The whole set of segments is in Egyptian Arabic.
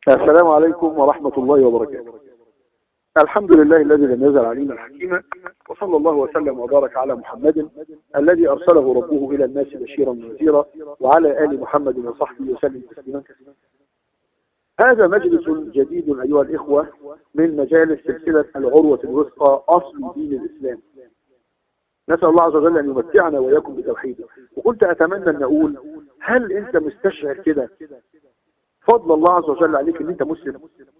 السلام عليكم ورحمة الله وبركاته الحمد لله الذي لم يزل علينا حكيما وصلى الله وسلم وبارك على محمد الذي أرسله ربه إلى الناس بشيرا ونذيرا وعلى آل محمد وصحبه وسلم تسليما كثيرا هذا مجلس جديد أيها الإخوة من مجالس سلسلة العروة الوثقى أصل دين الإسلام نسأل الله عز وجل أن يمتعنا وإياكم بتوحيده وكنت أتمنى أن أقول هل أنت مستشعر كده فضل الله عز وجل عليك أن أنت مسلم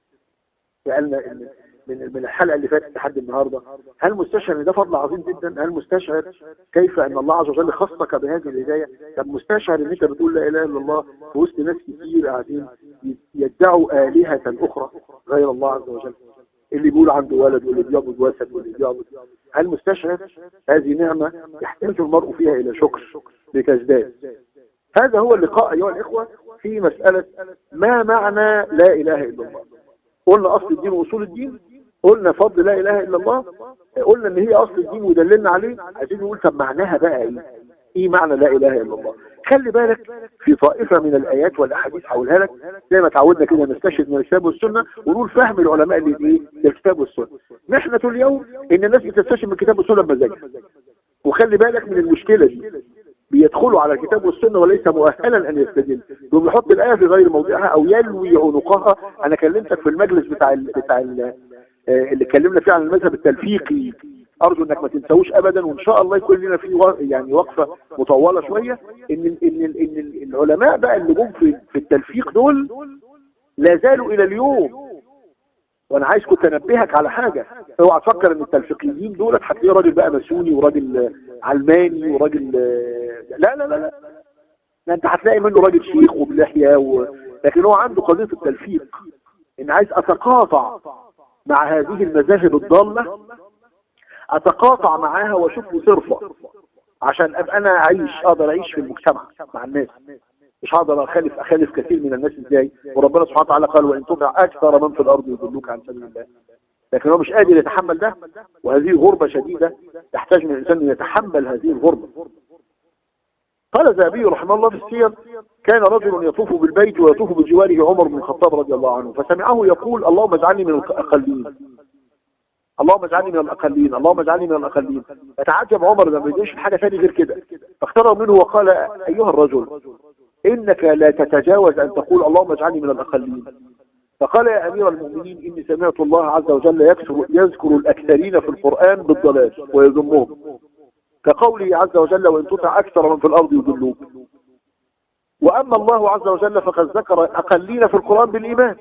سألنا من من الحلقة اللي فاتت لحد النهاردة هل مستشعر ان ده فضل عظيم جدا هل مستشعر كيف ان الله عز وجل خصك بهذه الهداية طب مستشعر ان انت بتقول لا اله الا الله في وسط ناس كتير قاعدين يدعوا آلهة اخرى غير الله عز وجل اللي بيقول عنده ولد واللي بيعبد وسد واللي بيعبد هل مستشعر هذه نعمة يحتاج المرء فيها الى شكر لتزداد هذا هو اللقاء ايها الاخوة في مسألة ما معنى لا اله الا الله قلنا اصل الدين واصول الدين قلنا فضل لا اله الا الله قلنا ان هي اصل الدين ودللنا عليه عايزين نقول طب معناها بقى ايه ايه معنى لا اله الا الله خلي بالك في طائفة من الايات والاحاديث هقولها لك زي ما تعودنا كده نستشهد من الكتاب والسنة ونقول فهم العلماء اللي ايه للكتاب والسنة نحن اليوم ان الناس بتستشهد من الكتاب والسنة بمزاجها وخلي بالك من المشكلة دي بيدخلوا على الكتاب والسنة وليس مؤهلا ان يستدل يقوم يحط الايه في غير موضعها او يلوي عنقها انا كلمتك في المجلس بتاع ال بتاع ال اللي اتكلمنا فيه عن المذهب التلفيقي ارجو انك ما تنساوش ابدا وان شاء الله يكون لنا فيه يعني وقفه مطوله شويه ان ان ان العلماء بقى اللي جم في في التلفيق دول لا زالوا الى اليوم وانا عايز كنت انبهك على حاجه اوعى تفكر ان التلفيقيين دول هتلاقيه راجل بقى مسؤولي وراجل علماني وراجل لا لا لا لا ده انت هتلاقي منه راجل شيخ وبلحيه و... لكن هو عنده قضيه التلفيق ان عايز اتقاطع مع هذه المذاهب الضالة اتقاطع معاها واشوف له صرفة عشان ابقى انا اعيش اقدر اعيش في المجتمع مع الناس مش هقدر اخالف اخالف كثير من الناس ازاي وربنا سبحانه وتعالى قال وان تطع اكثر من في الارض يضلوك عن سبيل الله لكن هو مش قادر يتحمل ده وهذه غربة شديدة تحتاج من الانسان ان يتحمل هذه الغربة قال الذهبي رحمه الله في السير كان رجل يطوف بالبيت ويطوف بجواره عمر بن الخطاب رضي الله عنه فسمعه يقول اللهم اجعلني من الأقلين اللهم اجعلني من الأقلين اللهم اجعلني من الأقلين فتعجب عمر لما يديش حاجة ثانيه غير كده فاختار منه وقال أيها الرجل إنك لا تتجاوز أن تقول اللهم اجعلني من الأقلين فقال يا أمير المؤمنين إني سمعت الله عز وجل يذكر, يذكر الأكثرين في القرآن بالضلال ويذمهم كقوله عز وجل وإن تطع أكثر من في الأرض يضلوك وأما الله عز وجل فقد ذكر أقلين في القرآن بالإيمان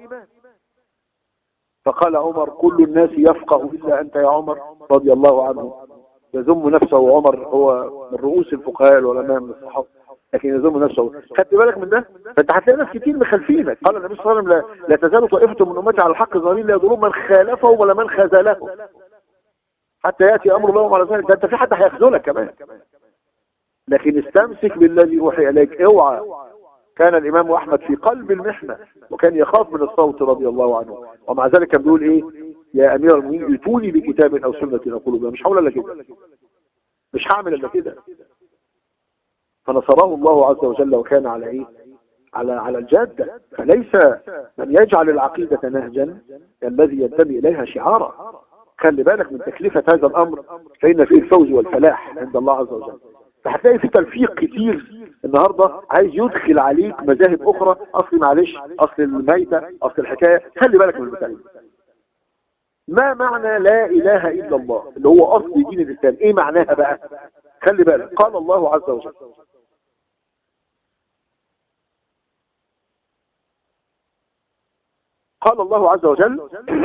فقال عمر كل الناس يفقه إلا أنت يا عمر رضي الله عنه يذم نفسه عمر هو من رؤوس الفقهاء العلماء من الصحابة لكن يذم نفسه خدت بالك من ده فانت هتلاقي ناس كتير مخالفينك قال النبي صلى الله عليه وسلم لا, لا تزال طائفة من أمتي على الحق ظاهرين لا يضرون من خالفهم ولا من خذلهم حتى يأتي أمر الله على ذلك ده أنت في حد هيخذلك كمان لكن استمسك بالذي أوحي إليك اوعى كان الإمام أحمد في قلب المحنة وكان يخاف من الصوت رضي الله عنه ومع ذلك كان بيقول إيه يا أمير المؤمنين ائتوني بكتاب أو سنة أقول بها مش هقول إلا كده مش هعمل إلا كده فنصره الله عز وجل وكان على إيه على على الجادة فليس من يجعل العقيدة نهجا الذي ينتمي إليها شعارا خلي بالك من تكلفة هذا الأمر فإن فيه الفوز والفلاح عند الله عز وجل فهتلاقي في تلفيق كتير النهاردة عايز يدخل عليك مذاهب أخرى أصل معلش أصل الميتة أصل الحكاية خلي بالك من المثال ما معنى لا إله إلا الله اللي هو أصل دين الإسلام إيه معناها بقى خلي بالك قال الله عز وجل قال الله عز وجل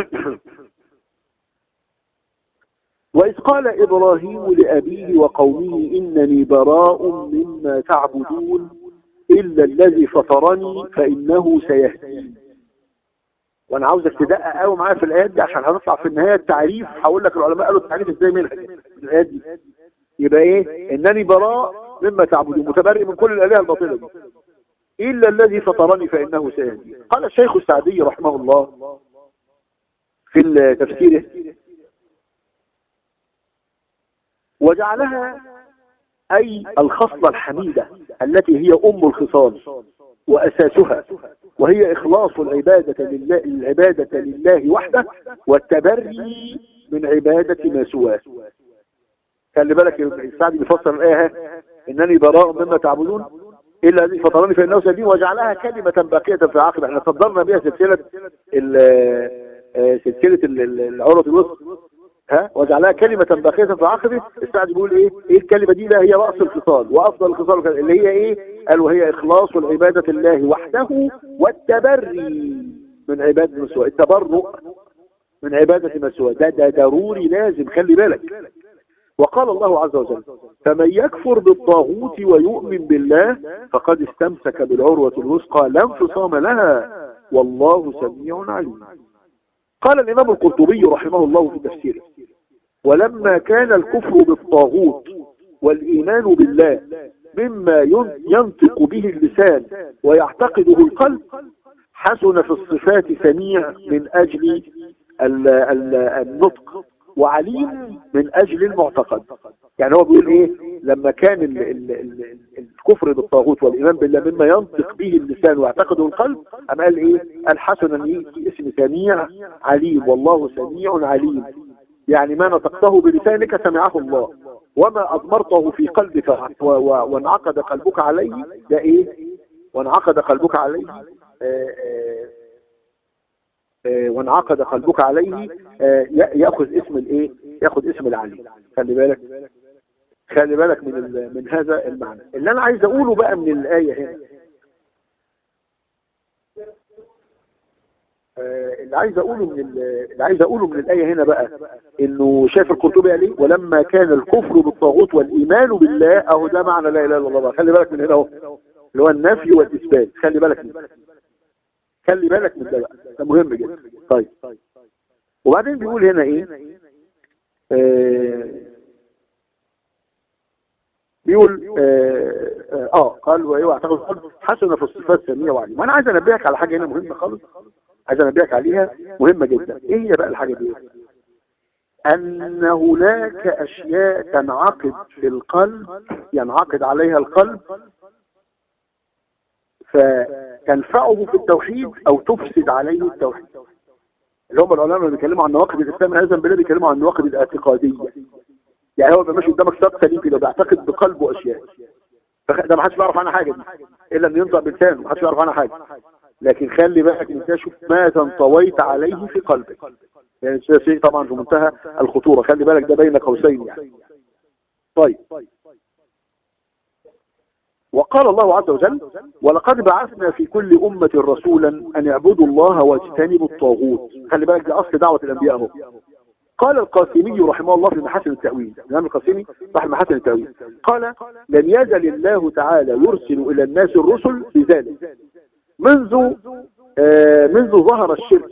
وإذ قال إبراهيم لأبيه وقومه إنني براء مما تعبدون إلا الذي فطرني فإنه سيهدين وأنا عاوزك تدقق قوي معايا في الآيات دي عشان هنطلع في النهاية التعريف هقول لك العلماء قالوا التعريف إزاي منها الآيات دي يبقى إيه إنني براء مما تعبدون متبرئ من كل الآلهة الباطلة دي إلا الذي فطرني فإنه سيهدين قال الشيخ السعدي رحمه الله في تفسيره وجعلها أي الخصلة الحميدة التي هي أم الخصال وأساسها وهي إخلاص العبادة لله, العبادة لله وحده والتبري من عبادة ما سواه خلي بالك السعد بيفسر الآية إنني براء مما تعبدون إلا الذي فطرني فإنه سبيل وجعلها كلمة باقية في العقبة احنا صدرنا بها سلسلة سلسلة العروة الوسط ها وجعلها كلمة باقية في عقبه السعد بيقول ايه ايه الكلمة دي لا هي رأس الخصال وافضل الخصال اللي هي ايه قال وهي اخلاص العبادة الله وحده والتبري من عبادة مسوى التبرؤ من عبادة مسوى ده ده ضروري لازم خلي بالك وقال الله عز وجل فمن يكفر بالطاغوت ويؤمن بالله فقد استمسك بالعروة الوثقى لا انفصام لها والله سميع عليم قال الإمام القرطبي رحمه الله في تفسيره ولما كان الكفر بالطاغوت والإيمان بالله مما ينطق به اللسان ويعتقده القلب حسن في الصفات سميع من أجل النطق وعليم من أجل المعتقد يعني هو بيقول إيه لما كان ال ال ال الكفر بالطاغوت والإيمان بالله مما ينطق به اللسان ويعتقده القلب أم قال إيه الحسن اسم سميع عليم والله سميع عليم يعني ما نطقته بلسانك سمعه الله وما أضمرته في قلبك وانعقد قلبك عليه ده إيه وانعقد قلبك عليه آآ آآ وانعقد قلبك عليه ياخذ اسم الايه ياخذ اسم العلي خلي بالك خلي بالك من من هذا المعنى اللي انا عايز اقوله بقى من الايه هنا اللي عايز اقوله من اللي عايز اقوله من الايه هنا بقى انه شايف القرطبي قال ايه ولما كان الكفر بالطاغوت والايمان بالله اهو ده معنى لا اله الا الله خلي بالك من هنا اهو اللي هو النفي والاثبات خلي بالك من خلي بالك من ده بقى ده مهم جدا طيب وبعدين بيقول هنا ايه آه بيقول اه, آه قال وايه واعتقد حسن في الصفات سمية وعليم وانا عايز انبهك على حاجة هنا مهمة خالص عايز انبهك عليها مهمة جدا ايه هي بقى الحاجة دي ان هناك اشياء تنعقد في القلب ينعقد عليها القلب فتنفعه في التوحيد او تفسد عليه التوحيد اللي هم العلماء اللي بيتكلموا عن نواقض الاسلام هذا بالله بيتكلموا عن النواقض الاعتقاديه يعني هو بيبقى ماشي قدامك ساق سليم كده بيعتقد بقلبه اشياء ده ما حدش بيعرف عنها حاجه دي الا ان ينطق بلسانه ما حدش يعرف عنها حاجه لكن خلي بالك انت شوف ما انطويت عليه في قلبك يعني شيء طبعا في منتهى الخطوره خلي بالك ده بين قوسين يعني طيب وقال الله عز وجل ولقد بعثنا في كل أمة رسولا أن يعبدوا الله واجتنبوا الطاغوت خلي بالك ده أصل دعوة الأنبياء هو قال القاسمي رحمه الله في محاسن التأويل الإمام القاسمي صاحب محاسن التأويل قال لم يزل الله تعالى يرسل إلى الناس الرسل بذلك منذ آه منذ ظهر الشرك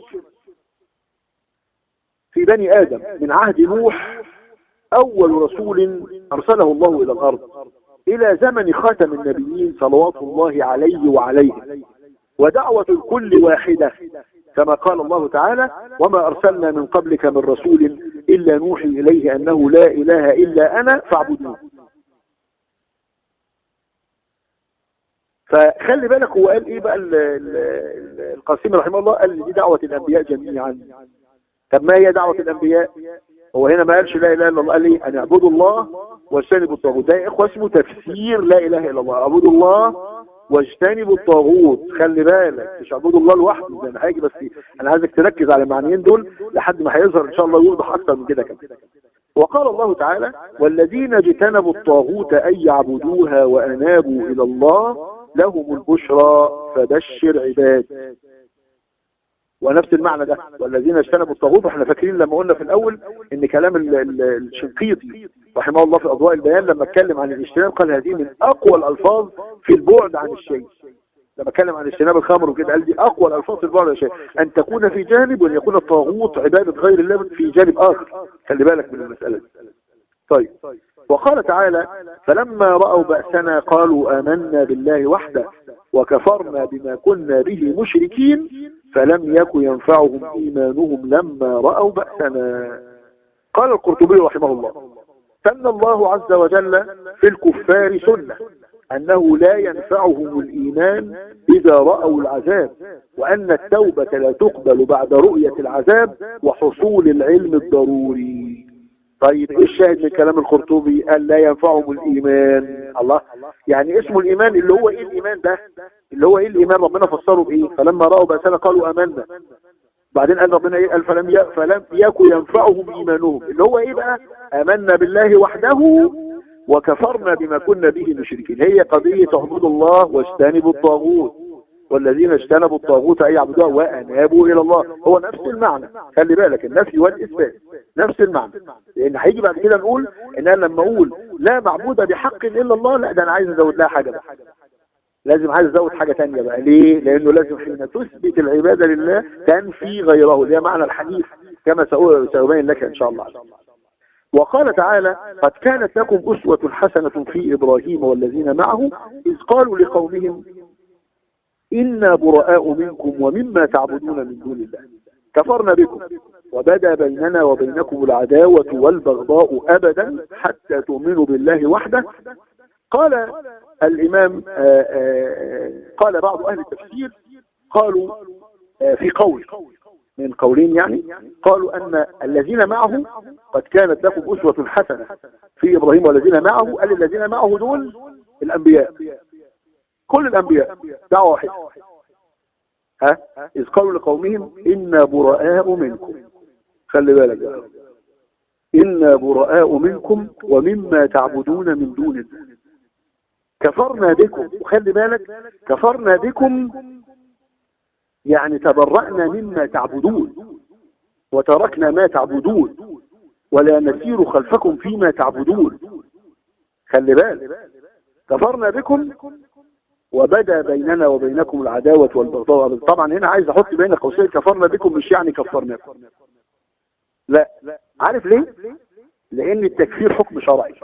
في بني آدم من عهد نوح أول رسول أرسله الله إلى الأرض إلى زمن خاتم النبيين صلوات الله عليه وعليه ودعوة الكل واحدة كما قال الله تعالى وما أرسلنا من قبلك من رسول إلا نوحي إليه أنه لا إله إلا أنا فاعبدوه فخلي بالك هو قال إيه بقى القاسم رحمه الله قال دي دعوة الأنبياء جميعا طب ما هي دعوة الأنبياء هو هنا ما قالش لا اله الا الله قال ايه ان اعبدوا الله واجتنبوا الطاغوت ده يا اخوه اسمه تفسير لا اله الا الله اعبدوا الله واجتنبوا الطاغوت خلي بالك مش اعبدوا الله لوحده ده انا هاجي بس انا عايزك تركز على المعنيين دول لحد ما هيظهر ان شاء الله يوضح اكتر من كده كمان وقال الله تعالى والذين اجتنبوا الطاغوت ان يعبدوها وانابوا الى الله لهم البشرى فبشر عباد ونفس المعنى ده والذين اجتنبوا الطاغوت واحنا فاكرين لما قلنا في الاول ان كلام الشنقيطي رحمه الله في اضواء البيان لما اتكلم عن الاجتناب قال هذه من اقوى الالفاظ في البعد عن الشيء لما اتكلم عن اجتناب الخمر وكده قال دي اقوى الالفاظ في البعد عن الشيء ان تكون في جانب وان يكون الطاغوت عباده غير الله في جانب اخر خلي بالك من المساله دي طيب وقال تعالى فلما رأوا بأسنا قالوا آمنا بالله وحده وكفرنا بما كنا به مشركين فلم يكن ينفعهم إيمانهم لما رأوا بأسنا قال القرطبي رحمه الله سن الله عز وجل في الكفار سنة أنه لا ينفعهم الإيمان إذا رأوا العذاب وأن التوبة لا تقبل بعد رؤية العذاب وحصول العلم الضروري طيب ايه الشاهد من كلام الخرطوبي قال لا ينفعهم الايمان الله يعني اسمه الايمان اللي هو ايه الايمان ده اللي هو ايه الايمان ربنا فسره بايه فلما راوا باسنا قالوا امنا بعدين قال ربنا ايه قال فلم ي... فلم يكن ينفعهم ايمانهم اللي هو ايه بقى امنا بالله وحده وكفرنا بما كنا به مشركين هي قضية اعبدوا الله واجتنبوا الطاغوت والذين اجتنبوا الطاغوت أن يعبدوها وأنابوا إلى الله هو نفس المعنى خلي بالك النفي والإثبات نفس المعنى لأن هيجي بعد كده نقول إن أنا لما أقول لا معبود بحق إلا الله لا ده أنا عايز أزود لها حاجة بقى لازم عايز أزود حاجة تانية بقى ليه؟ لأنه لازم حين تثبت العبادة لله تنفي غيره ده معنى الحديث كما سأبين لك إن شاء الله وقال تعالى قد كانت لكم أسوة حسنة في إبراهيم والذين معه إذ قالوا لقومهم إنا براء منكم ومما تعبدون من دون الله كفرنا بكم وبدا بيننا وبينكم العداوة والبغضاء أبدا حتى تؤمنوا بالله وحده قال الإمام آآ آآ قال بعض أهل التفسير قالوا في قول من قولين يعني قالوا أن الذين معه قد كانت لكم أسوة حسنة في إبراهيم والذين معه قال الذين معه دول الأنبياء كل الأنبياء دعوة واحدة ها إذ قالوا لقومهم إنا براء منكم خلي بالك يا رب إنا براء منكم ومما تعبدون من دون الله كفرنا بكم وخلي بالك كفرنا بكم يعني تبرأنا مما تعبدون وتركنا ما تعبدون ولا نسير خلفكم فيما تعبدون خلي بالك كفرنا بكم وبدا بيننا وبينكم العداوة والبغضاء طبعا هنا عايز احط بين قوسين كفرنا بكم مش يعني كفرناكم لا عارف ليه لان التكفير حكم شرعي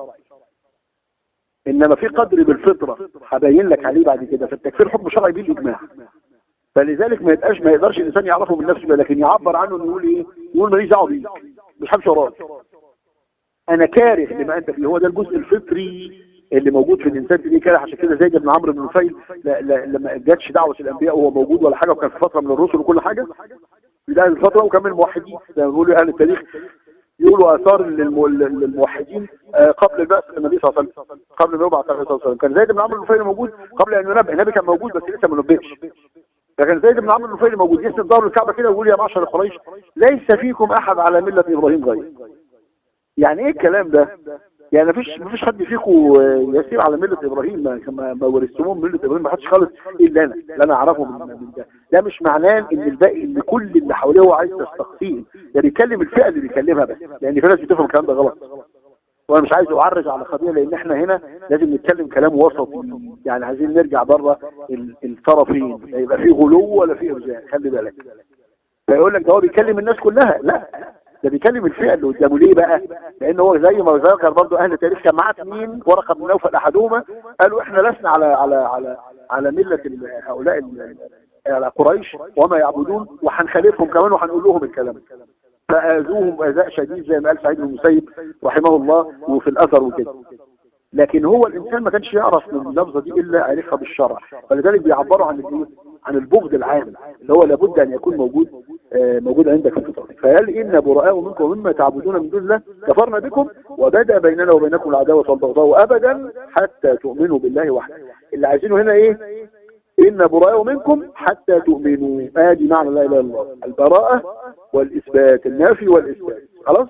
انما في قدر بالفطرة هبين لك عليه بعد كده فالتكفير حكم شرعي بالاجماع فلذلك ما يبقاش ما يقدرش الانسان يعرفه من نفسه لكن يعبر عنه انه يقول ايه يقول ماليش دعوه بيك مش همشي وراك انا كاره لما انت فيه هو ده الجزء الفطري اللي موجود في الانسان دي كده عشان كده زي ابن عمرو بن نفيل لما جاتش دعوه الانبياء وهو موجود ولا حاجه وكان في فتره من الرسل وكل حاجه في ده الفتره وكان من الموحدين زي ما بيقولوا اهل التاريخ يقولوا اثار للموحدين قبل البعث النبي صلى الله عليه وسلم قبل ما يبعث النبي صلى الله عليه وسلم كان زيد بن عمرو بن نفيل موجود قبل ان ينبه النبي كان موجود بس لسه ما نبهش لكن زيد بن عمرو بن نفيل موجود يسند ظهر الكعبه كده ويقول يا معشر قريش ليس فيكم احد على مله ابراهيم غيري يعني ايه الكلام ده يعني مفيش مفيش حد فيكم يسير على مله ابراهيم ما, ما ورثتموه من مله ابراهيم ما حدش خالص الا انا اللي انا اعرفه من, من ده ده مش معناه ان الباقي ان كل اللي حواليه هو عايز تستقصيه ده بيكلم الفئه اللي بيكلمها بس لان في ناس بتفهم الكلام ده غلط وانا مش عايز اعرج على قضيه لان احنا هنا لازم نتكلم كلام وسطي يعني عايزين نرجع بره الطرفين لا يبقى في غلو ولا في ارجاء خلي بالك فيقول لك ده هو بيكلم الناس كلها لا ده بيكلم الفئه اللي قدامه ليه بقى لان هو زي ما ذكر برضه اهل التاريخ كان معاه اثنين ورقه بن نوفل احدهما قالوا احنا لسنا على على على على مله هؤلاء على قريش وما يعبدون وهنخالفهم كمان وهنقول لهم الكلام فاذوهم اذاء شديد زي ما قال سعيد بن المسيب رحمه الله وفي الاثر وكده لكن هو الانسان ما كانش يعرف من اللفظه دي الا عرفها بالشرع فلذلك بيعبروا عن الايه عن البغض العام اللي هو لابد ان يكون موجود آه موجود عندك في الفطره فقال ان براء منكم ومما تعبدون من دون الله كفرنا بكم وبدا بيننا وبينكم العداوه والبغضاء ابدا حتى تؤمنوا بالله وحده اللي عايزينه هنا ايه إن براء منكم حتى تؤمنوا ادي معنى لا اله الا الله البراءة والإثبات النافي والإثبات خلاص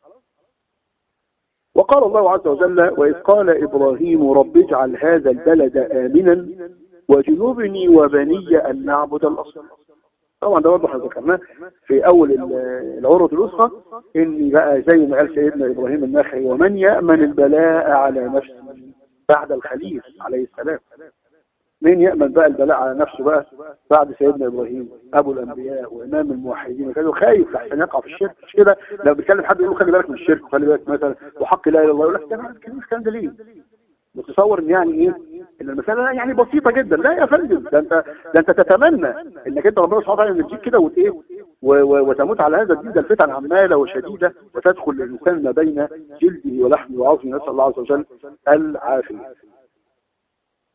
وقال الله عز وجل وإذ قال إبراهيم رب اجعل هذا البلد آمنا وجنوبني وبني أن نعبد الأصنام طبعا ده برضه احنا ذكرناه في أول العروة الأسرة إن بقى زي ما قال سيدنا إبراهيم النخعي ومن يأمن البلاء على نفسه بعد الخليل عليه السلام مين يأمن بقى البلاء على نفسه بقى بعد سيدنا إبراهيم أبو الأنبياء وإمام الموحدين وكذا خايف لحسن يقع في الشرك مش كده لو بيتكلم حد يقول خلي بالك من الشرك وخلي بالك مثلا وحق لا إله إلا الله يقول لك ده ما الكلام ده ليه؟ متصور ان يعني ايه ان المساله يعني بسيطه جدا لا يا فندم ده انت ده انت تتمنى انك انت ربنا سبحانه وتعالى يديك كده وتايه وتموت على هذا الدين ده الفتن عماله وشديده وتدخل الانسان ما بين جلده ولحمه وعظمه نسال الله عز وجل العافيه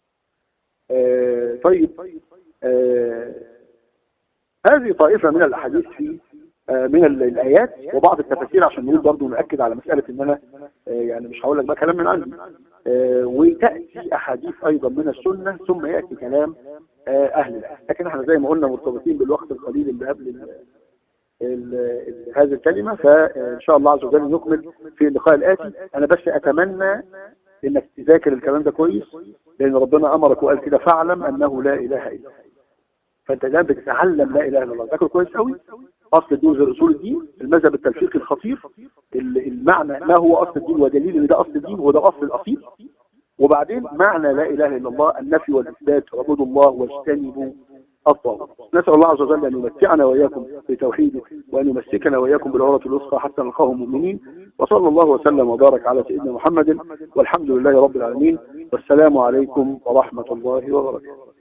آه طيب آه هذه طائفة من الأحاديث في آه من الآيات وبعض التفاسير عشان نقول برضه نأكد على مسألة إن أنا آه يعني مش هقول لك بقى كلام من عندي آه وتأتي أحاديث أيضا من السنة ثم يأتي كلام آه أهل العلم لكن احنا زي ما قلنا مرتبطين بالوقت القليل اللي قبل ال ال ال هذه الكلمة فإن شاء الله عز وجل نكمل في اللقاء الآتي أنا بس أتمنى إنك تذاكر الكلام ده كويس لأن ربنا أمرك وقال كده فاعلم أنه لا إله إلا الله فأنت الآن بتتعلم لا إله إلا الله ذاكر كويس قوي أصل الدين غير أصول الدين المذهب التلفيقي الخطير المعنى ما هو أصل الدين ودليل إن ده أصل الدين وده أصل الأصيل وبعدين معنى لا إله إلا الله النفي والإثبات اعبدوا الله واجتنبوا الطاغوت نسأل الله عز وجل أن يمتعنا وإياكم بتوحيده وأن يمسكنا وإياكم بالعروة الوثقى حتى نلقاه مؤمنين وصلى الله وسلم وبارك على سيدنا محمد والحمد لله رب العالمين والسلام عليكم ورحمة الله وبركاته